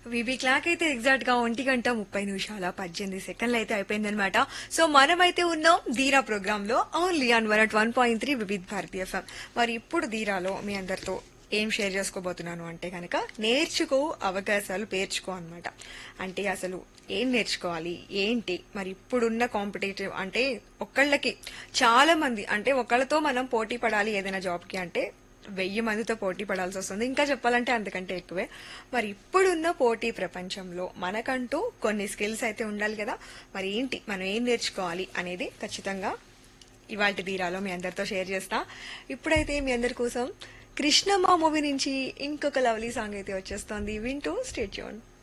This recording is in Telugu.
వీబీ క్లాక్ అయితే ఎగ్జాక్ట్ గా ఒంటి గంట ముప్పై నిమిషాల పద్దెనిమిది సెకండ్లు అయితే అయిపోయిందనమాట సో మనమైతే ఉన్నాం ధీరా ప్రోగ్రామ్ లో only on one at one point three Vividh Bharati FM మరి ఇప్పుడు ధీరాలో మీ అందరితో ఏం షేర్ చేసుకోబోతున్నాను అంటే కనుక నేర్చుకో అవకాశాలు పేర్చుకో అన్నమాట అంటే అసలు ఏం నేర్చుకోవాలి ఏంటి మరి ఇప్పుడున్న కాంపిటేటివ్ అంటే ఒక్కళ్ళకి చాలా మంది అంటే ఒకళ్ళతో మనం పోటీ పడాలి ఏదైనా జాబ్ కి అంటే వెయ్యి మందితో పోటీ పడాల్సి వస్తుంది ఇంకా చెప్పాలంటే అంతకంటే ఎక్కువే మరి ఇప్పుడున్న పోటీ ప్రపంచంలో మనకంటూ కొన్ని స్కిల్స్ అయితే ఉండాలి కదా మరి ఏంటి మనం ఏం నేర్చుకోవాలి అనేది ఖచ్చితంగా ఇవాళ తీరాలో మీ అందరితో షేర్ చేస్తా ఇప్పుడైతే మీ అందరి కోసం కృష్ణమ్మ మూవీ నుంచి ఇంకొక లవ్లీ సాంగ్ అయితే వచ్చేస్తోంది వింటూ స్టేట్ చూడండి